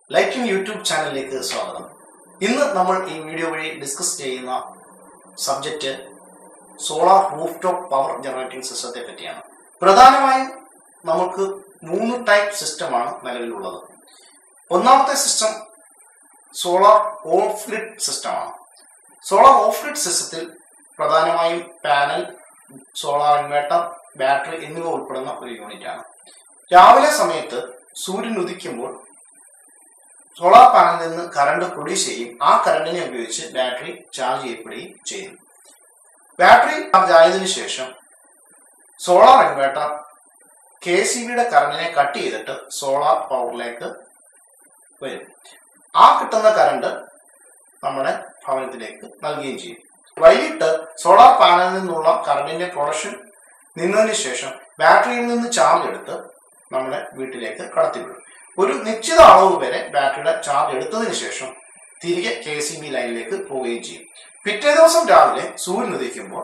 liking YouTube ചാനലിലേക്ക് സ്വാഗതം ഇന്ന് നമ്മൾ ഈ വീഡിയോ വഴി ഡിസ്കസ് ചെയ്യുന്ന subject solar rooftop power generating സിസ്റ്റത്തെ പറ്റിയാണ് പ്രധാനമായും നമുക്ക് മൂന്ന് ടൈപ്പ് സിസ്റ്റമാണ് നിലവിലുള്ളത് ഒന്നാമത്തെ സിസ്റ്റം സോളാർ ഓഫ് ഗ്രിഡ് സിസ്റ്റമാണ് സോളാർ ഓഫ് ഗ്രിഡ് സിസ്റ്റത്തിൽ പ്രധാനമായും പാനൽ സോളാർ ഇൻവേർട്ടർ ബാറ്ററി എന്നിവ ഉൾപ്പെടുന്ന ഒരു യൂണിറ്റാണ് രാവിലെ സമയത്ത് സൂര്യൻ ഉദിക്കുമ്പോൾ സോളാർ പാനലിൽ നിന്ന് കറണ്ട് പ്രൊഡ്യൂസ് ചെയ്യും ആ കറണ്ടിനെ ഉപയോഗിച്ച് ബാറ്ററി ചാർജ് ചെയ്യപ്പെടുകയും ചെയ്യും ബാറ്ററി ചാർജ് ആയതിനു ശേഷം സോളാർ ഇൻവേർട്ടർ കെ സി ബിയുടെ കറണ്ടിനെ കട്ട് ചെയ്തിട്ട് സോളാർ പവറിലേക്ക് വരും ആ കിട്ടുന്ന കറണ്ട് നമ്മുടെ ഭവനത്തിലേക്ക് നൽകുകയും ചെയ്യും വൈകിട്ട് സോളാർ പാനലിൽ നിന്നുള്ള കറണ്ടിന്റെ പ്രൊഡക്ഷൻ നിന്നതിന് ശേഷം ബാറ്ററിയിൽ നിന്ന് ചാർജ് എടുത്ത് നമ്മുടെ വീട്ടിലേക്ക് കടത്തിവിടും ഒരു നിശ്ചിത അളവ് വരെ ബാറ്ററിയുടെ ചാർജ് എടുത്തതിന് ശേഷം തിരികെ കെ സി ബി ലൈനിലേക്ക് പോവുകയും ചെയ്യും പിറ്റേ ദിവസം രാവിലെ സൂര്യൻ ഉദിക്കുമ്പോൾ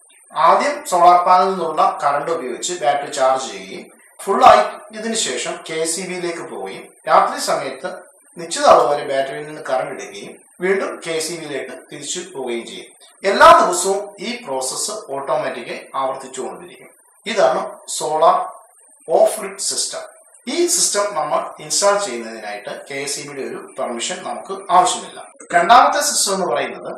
ആദ്യം സോളാർ പാനലിൽ നിന്നുള്ള കറണ്ട് ഉപയോഗിച്ച് ബാറ്ററി ചാർജ് ചെയ്യുകയും ഫുൾ ആയതിനു ശേഷം കെ സി ബിയിലേക്ക് പോവുകയും രാത്രി സമയത്ത് നിശ്ചിത അളവ് വരെ ബാറ്ററിയിൽ നിന്ന് കറണ്ട് എടുക്കുകയും വീണ്ടും കെ സി ബിയിലേക്ക് തിരിച്ചു പോവുകയും ചെയ്യും എല്ലാ ദിവസവും ഈ പ്രോസസ്സ് ഓട്ടോമാറ്റിക്കായി ആവർത്തിച്ചുകൊണ്ടിരിക്കും ഇതാണ് സോളാർ ഓഫ് ഗ്രിഡ് സിസ്റ്റം ഈ സിസ്റ്റം നമ്മൾ ഇൻസ്റ്റാൾ ചെയ്യുന്നതിനായിട്ട് കെ എസ് ഇ ബിയുടെ ഒരു പെർമിഷൻ നമുക്ക് ആവശ്യമില്ല രണ്ടാമത്തെ സിസ്റ്റം എന്ന് പറയുന്നത്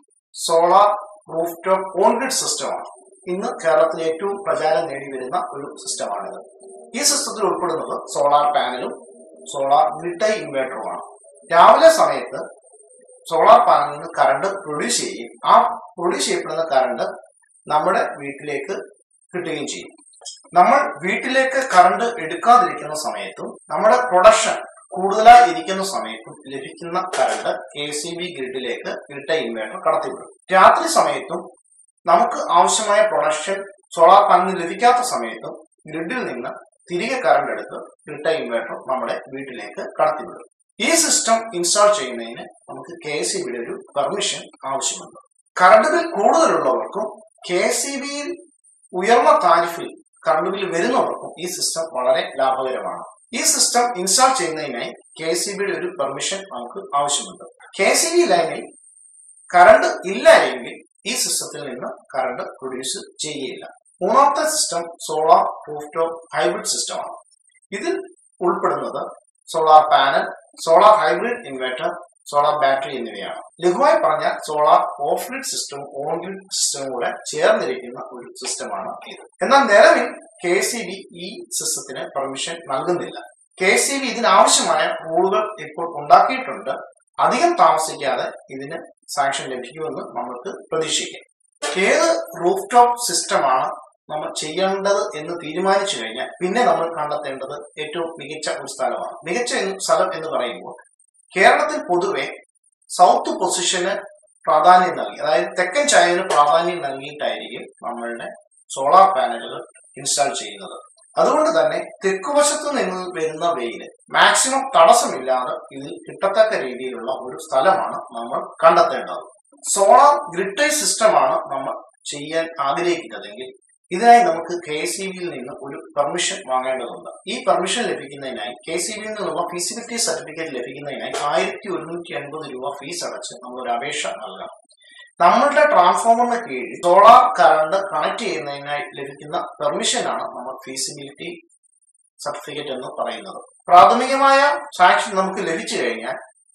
solar rooftop on grid സിസ്റ്റമാണ് ഇന്ന് കേരളത്തിൽ ഏറ്റവും പ്രചാരം നേടി വരുന്ന ഒരു സിസ്റ്റമാണിത് ഈ സിസ്റ്റത്തിൽ ഉൾപ്പെടുന്നത് സോളാർ പാനലും സോളാർ ഗ്രിഡ് ഇൻവേർട്ടറുമാണ് രാവിലെ സമയത്ത് സോളാർ പാനലിൽ നിന്ന് കറണ്ട് പ്രൊഡ്യൂസ് ചെയ്യും ആ പ്രൊഡ്യൂസ് ചെയ്യപ്പെടുന്ന കറണ്ട് നമ്മുടെ വീട്ടിലേക്ക് കിട്ടുകയും ചെയ്യും നമ്മൾ വീട്ടിലേക്ക് കറണ്ട് എടുക്കാതിരിക്കുന്ന സമയത്തും നമ്മുടെ പ്രൊഡക്ഷൻ കൂടുതലായി ഇരിക്കുന്ന സമയത്തും ലഭിക്കുന്ന കറണ്ട് കെ സി ബി ഗ്രിഡിലേക്ക് ഗ്രിഡ് ഇൻവേർട്ടർ കടത്തിവിടും രാത്രി സമയത്തും നമുക്ക് ആവശ്യമായ പ്രൊഡക്ഷൻ സോളാർ പാനലിൽ ലഭിക്കാത്ത സമയത്തും ഗ്രിഡിൽ നിന്ന് തിരികെ കറണ്ട് എടുത്ത് ഗ്രിഡ് ഇൻവേർട്ടർ നമ്മുടെ വീട്ടിലേക്ക് കടത്തിവിടും ഈ സിസ്റ്റം ഇൻസ്റ്റാൾ ചെയ്യുന്നതിന് നമുക്ക് കെ സി ബിയുടെ ഒരു പെർമിഷൻ ആവശ്യമുണ്ട് കറണ്ട് ബിൽ കൂടുതലുള്ളവർക്കും കെ സി ബിയിൽ ഉയർന്ന താരിഫിൽ കറണ്ട് ബിൽ വരുന്നവർക്കും ഈ സിസ്റ്റം വളരെ ലാഭകരമാണ് ഈ സിസ്റ്റം ഇൻസ്റ്റാൾ ചെയ്യുന്നതിനായി കെ സി ബിയുടെ ഒരു പെർമിഷൻ നമുക്ക് ആവശ്യമുണ്ട് കെ സി ബി ലൈനിൽ കറണ്ട് ഇല്ല എങ്കിൽ ഈ സിസ്റ്റത്തിൽ നിന്ന് കറണ്ട് പ്രൊഡ്യൂസ് ചെയ്യുകയില്ല മൂന്നാമത്തെ system solar rooftop hybrid സിസ്റ്റമാണ് ഇതിൽ ഉൾപ്പെടുന്നത് solar panel solar hybrid inverter solar battery എന്നിവയാണ് ലഘുവായി പറഞ്ഞാൽ സോളാർ ഓഫ് ഗ്രിഡ് സിസ്റ്റവും ഓൺ ഗ്രിഡ് സിസ്റ്റവും കൂടെ ചേർന്നിരിക്കുന്ന ഒരു സിസ്റ്റമാണ് ഇത് എന്നാൽ നിലവിൽ കെ സി ബി ഈ സിസ്റ്റത്തിന് പെർമിഷൻ നൽകുന്നില്ല കെ സി ബി ഇതിനാവശ്യമായ റൂളുകൾ ഇപ്പോൾ ഉണ്ടാക്കിയിട്ടുണ്ട് അധികം താമസിക്കാതെ ഇതിന് സാങ്ഷൻ ലഭിക്കുമെന്ന് നമുക്ക് പ്രതീക്ഷിക്കാം ഏത് റൂഫ് ടോപ്പ് സിസ്റ്റമാണ് നമ്മൾ ചെയ്യേണ്ടത് എന്ന് തീരുമാനിച്ചു കഴിഞ്ഞാൽ പിന്നെ നമ്മൾ കണ്ടെത്തേണ്ടത് ഏറ്റവും മികച്ച ഒരു സ്ഥലമാണ് മികച്ച സ്ഥലം എന്ന് പറയുമ്പോൾ കേരളത്തിൽ പൊതുവെ സൗത്ത് പൊസിഷന് പ്രാധാന്യം നൽകി അതായത് തെക്കൻ ചായവിന് പ്രാധാന്യം നൽകിയിട്ടായിരിക്കും നമ്മളുടെ സോളാർ പാനലുകൾ ഇൻസ്റ്റാൾ ചെയ്യുന്നത് അതുകൊണ്ട് തന്നെ തെക്കുവശത്ത് നിന്ന് വരുന്ന വെയിൽ മാക്സിമം തടസ്സമില്ലാതെ ഇതിൽ കിട്ടത്തക്ക രീതിയിലുള്ള ഒരു സ്ഥലമാണ് നമ്മൾ കണ്ടെത്തേണ്ടത് സോളാർ ഗ്രിഡ് സിസ്റ്റമാണ് നമ്മൾ ചെയ്യാൻ ആഗ്രഹിക്കുന്നതെങ്കിൽ ഇതിനായി നമുക്ക് കെ സി ബിയിൽ നിന്ന് ഒരു പെർമിഷൻ വാങ്ങേണ്ടതുണ്ട് ഈ പെർമിഷൻ ലഭിക്കുന്നതിനായി കെ സി ബിയിൽ നിന്നുള്ള ഫീസിബിലിറ്റി സർട്ടിഫിക്കറ്റ് ലഭിക്കുന്നതിനായി ആയിരത്തി ഒരുന്നൂറ്റി അൻപത് രൂപ ഫീസ് അടച്ച് നമ്മൾ ഒരു അപേക്ഷ നൽകണം നമ്മളുടെ ട്രാൻസ്ഫോമറിന് കീഴിൽ സോളാർ കറണ്ട് കണക്ട് ചെയ്യുന്നതിനായി ലഭിക്കുന്ന പെർമിഷനാണ് നമ്മൾ ഫീസിബിലിറ്റി സർട്ടിഫിക്കറ്റ് എന്ന് പറയുന്നത് പ്രാഥമികമായ സാങ്ഷൻ നമുക്ക് ലഭിച്ചു കഴിഞ്ഞാൽ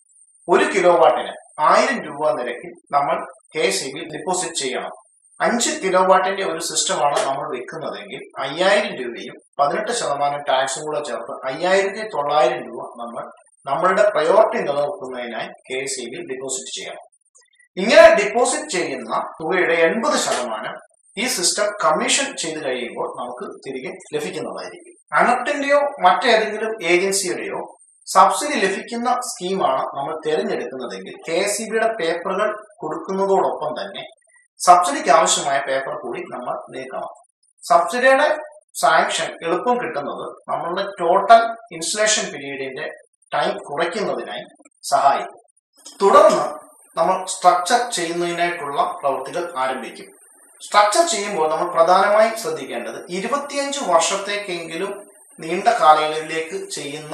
ഒരു കിലോ വാട്ടിന് ആയിരം രൂപ നിരക്കിൽ നമ്മൾ കെ സി ബി ഡിപ്പോസിറ്റ് ചെയ്യണം അഞ്ച് കിലോ വാട്ടിന്റെ ഒരു സിസ്റ്റമാണ് നമ്മൾ വെക്കുന്നതെങ്കിൽ അയ്യായിരം രൂപയും പതിനെട്ട് ശതമാനം ടാക്സും കൂടെ ചേർത്ത് അയ്യായിരത്തി തൊള്ളായിരം രൂപ നമ്മൾ നമ്മളുടെ പ്രയോറിറ്റി നിലനിർത്തുന്നതിനായി കെ സി ബി ഡിപ്പോസിറ്റ് ചെയ്യണം ഇങ്ങനെ ഡിപ്പോസിറ്റ് ചെയ്യുന്ന തുകയുടെ എൺപത് ശതമാനം ഈ സിസ്റ്റം കമ്മീഷൻ ചെയ്ത് കഴിയുമ്പോൾ നമുക്ക് തിരികെ ലഭിക്കുന്നതായിരിക്കും അനർട്ടിന്റെയോ മറ്റേതെങ്കിലും ഏജൻസിയുടെയോ സബ്സിഡി ലഭിക്കുന്ന സ്കീമാണ് നമ്മൾ തിരഞ്ഞെടുക്കുന്നതെങ്കിൽ കെ എസ് ഇ ബിയുടെ പേപ്പറുകൾ കൊടുക്കുന്നതോടൊപ്പം തന്നെ സബ്സിഡിക്ക് ആവശ്യമായ പേപ്പർ കൂടി നമ്മൾ നീക്കണം സബ്സിഡിയുടെ സാങ്ഷൻ എളുപ്പം കിട്ടുന്നത് നമ്മളുടെ ടോട്ടൽ ഇൻസ്റ്റലേഷൻ പീരീഡിന്റെ ടൈം കുറയ്ക്കുന്നതിനായി സഹായിക്കും തുടർന്ന് നമ്മൾ സ്ട്രക്ചർ ചെയ്യുന്നതിനായിട്ടുള്ള പ്രവൃത്തികൾ ആരംഭിക്കും സ്ട്രക്ചർ ചെയ്യുമ്പോൾ നമ്മൾ പ്രധാനമായി ശ്രദ്ധിക്കേണ്ടത് ഇരുപത്തിയഞ്ച് വർഷത്തേക്കെങ്കിലും നീണ്ട കാലയളവിലേക്ക് ചെയ്യുന്ന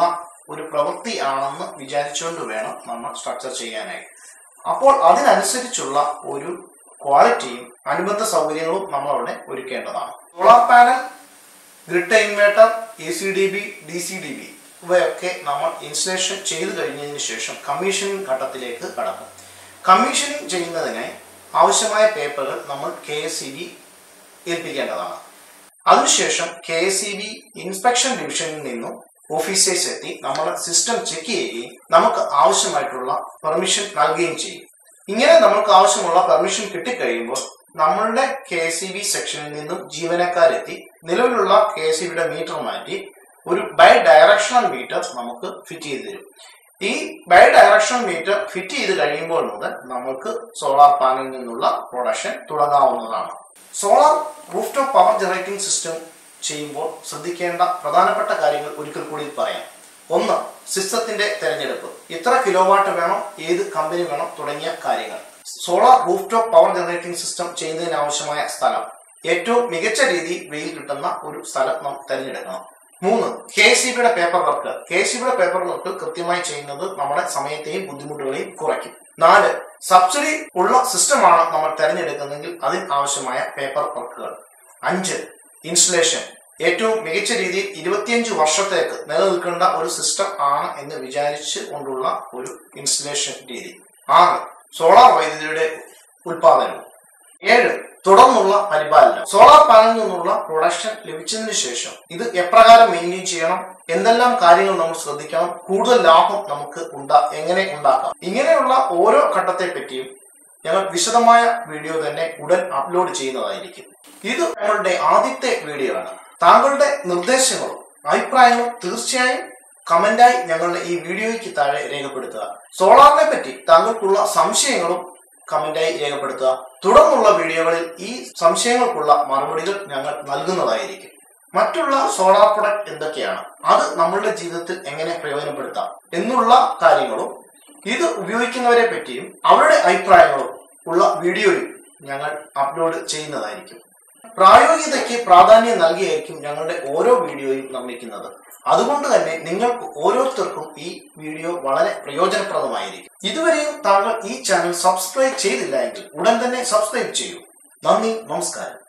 ഒരു പ്രവൃത്തി ആണെന്ന് വിചാരിച്ചുകൊണ്ട് വേണം നമ്മൾ സ്ട്രക്ചർ ചെയ്യാനായി അപ്പോൾ അതിനനുസരിച്ചുള്ള ഒരു ക്വാളിറ്റിയും അനുബന്ധ സൗകര്യങ്ങളും നമ്മൾ അവിടെ ഒരുക്കേണ്ടതാണ് solar panel grid inverter A C D B D C D B ഇവയൊക്കെ നമ്മൾ ഇൻസ്റ്റലേഷൻ ചെയ്തു കഴിഞ്ഞതിന് ശേഷം കമ്മീഷനിങ് ഘട്ടത്തിലേക്ക് കടക്കും കമ്മീഷനിങ് ചെയ്യുന്നതിന് ആവശ്യമായ പേപ്പറുകൾ നമ്മൾ കെ എസ് ഇ ബി ഏൽപ്പിക്കേണ്ടതാണ് അതിനുശേഷം K S E B inspection ഡിവിഷനിൽ നിന്നും ഓഫീസേഴ്സ് എത്തി നമ്മുടെ സിസ്റ്റം ചെക്ക് ചെയ്യുകയും നമുക്ക് ആവശ്യമായിട്ടുള്ള പെർമിഷൻ നൽകുകയും ചെയ്യും ഇങ്ങനെ നമുക്ക് ആവശ്യമുള്ള പെർമിഷൻ കിട്ടിക്കഴിയുമ്പോൾ നമ്മളുടെ കെ എസ് ഇ ബി സെക്ഷനിൽ നിന്നും ജീവനക്കാരെത്തി നിലവിലുള്ള കെ എസ് ഇ ബിയുടെ മീറ്റർ മാറ്റി ഒരു ബൈ ഡയറക്ഷണൽ മീറ്റർ നമുക്ക് ഫിറ്റ് ചെയ്ത് തരും ഈ ബൈ ഡയറക്ഷണൽ മീറ്റർ ഫിറ്റ് ചെയ്ത് കഴിയുമ്പോൾ മുതൽ നമുക്ക് സോളാർ പാനലിൽ നിന്നുള്ള പ്രൊഡക്ഷൻ തുടങ്ങാവുന്നതാണ് solar rooftop power generating system ചെയ്യുമ്പോൾ ശ്രദ്ധിക്കേണ്ട പ്രധാനപ്പെട്ട കാര്യങ്ങൾ ഒരിക്കൽ കൂടി പറയാം ഒന്ന് സിസ്റ്റത്തിന്റെ തെരഞ്ഞെടുപ്പ് എത്ര കിലോ വാട്ട് വേണം ഏത് കമ്പനി വേണം തുടങ്ങിയ കാര്യങ്ങൾ solar rooftop power generating system ചെയ്യുന്നതിന് ആവശ്യമായ സ്ഥലം ഏറ്റവും മികച്ച രീതിയിൽ വെയിൽ കിട്ടുന്ന ഒരു സ്ഥലം നാം തിരഞ്ഞെടുക്കണം മൂന്ന് കെ സി ബിയുടെ പേപ്പർ വർക്ക് കെ സി ബിയുടെ പേപ്പർ വർക്ക് കൃത്യമായി ചെയ്യുന്നത് നമ്മുടെ സമയത്തെയും ബുദ്ധിമുട്ടുകളെയും കുറയ്ക്കും നാല് സബ്സിഡി ഉള്ള സിസ്റ്റമാണ് നമ്മൾ തിരഞ്ഞെടുക്കുന്നതെങ്കിൽ അതിന് ആവശ്യമായ പേപ്പർ വർക്കുകൾ അഞ്ച് ഇൻസ്റ്റലേഷൻ ഏറ്റവും മികച്ച രീതിയിൽ ഇരുപത്തിയഞ്ച് വർഷത്തേക്ക് നിലനിൽക്കേണ്ട ഒരു സിസ്റ്റം ആണ് എന്ന് വിചാരിച്ച് കൊണ്ടുള്ള ഒരു ഇൻസ്റ്റലേഷൻ രീതി ആറ് സോളാർ വൈദ്യുതിയുടെ ഉൽപാദനം ഏഴ് തുടർന്നുള്ള പരിപാലനം സോളാർ പാനലിൽ നിന്നുള്ള പ്രൊഡക്ഷൻ ലഭിച്ചതിന് ശേഷം ഇത് എപ്രകാരം മെയിൻറ്റെയിൻ ചെയ്യണം എന്തെല്ലാം കാര്യങ്ങൾ നമ്മൾ ശ്രദ്ധിക്കണം കൂടുതൽ ലാഭം നമുക്ക് ഉണ്ടാ എങ്ങനെ ഉണ്ടാക്കാം ഇങ്ങനെയുള്ള ഓരോ ഘട്ടത്തെ പറ്റിയും ഞങ്ങൾ വിശദമായ വീഡിയോ തന്നെ ഉടൻ അപ്ലോഡ് ചെയ്യുന്നതായിരിക്കും ഇത് ഞങ്ങളുടെ ആദ്യത്തെ വീഡിയോ ആണ് താങ്കളുടെ നിർദ്ദേശങ്ങളും അഭിപ്രായങ്ങളും തീർച്ചയായും കമന്റായി ഞങ്ങളുടെ ഈ വീഡിയോയ്ക്ക് താഴെ രേഖപ്പെടുത്തുക സോളാറിനെ പറ്റി താങ്കൾക്കുള്ള സംശയങ്ങളും കമന്റായി രേഖപ്പെടുത്തുക തുടർന്നുള്ള വീഡിയോകളിൽ ഈ സംശയങ്ങൾക്കുള്ള മറുപടികൾ ഞങ്ങൾ നൽകുന്നതായിരിക്കും മറ്റുള്ള സോളാർ പ്രൊഡക്റ്റ് എന്തൊക്കെയാണ് അത് നമ്മളുടെ ജീവിതത്തിൽ എങ്ങനെ പ്രയോജനപ്പെടുത്താം എന്നുള്ള കാര്യങ്ങളും ഇത് ഉപയോഗിക്കുന്നവരെ പറ്റിയും അവരുടെ അഭിപ്രായങ്ങളും ഉള്ള വീഡിയോയും ഞങ്ങൾ അപ്ലോഡ് ചെയ്യുന്നതായിരിക്കും പ്രായോഗികതയ്ക്ക് പ്രാധാന്യം നൽകിയായിരിക്കും ഞങ്ങളുടെ ഓരോ വീഡിയോയും നിർമ്മിക്കുന്നത് അതുകൊണ്ട് തന്നെ നിങ്ങൾക്ക് ഓരോരുത്തർക്കും ഈ വീഡിയോ വളരെ പ്രയോജനപ്രദമായിരിക്കും ഇതുവരെയും താങ്കൾ ഈ ചാനൽ സബ്സ്ക്രൈബ് ചെയ്തില്ല എങ്കിൽ ഉടൻ തന്നെ സബ്സ്ക്രൈബ് ചെയ്യൂ നന്ദി നമസ്കാരം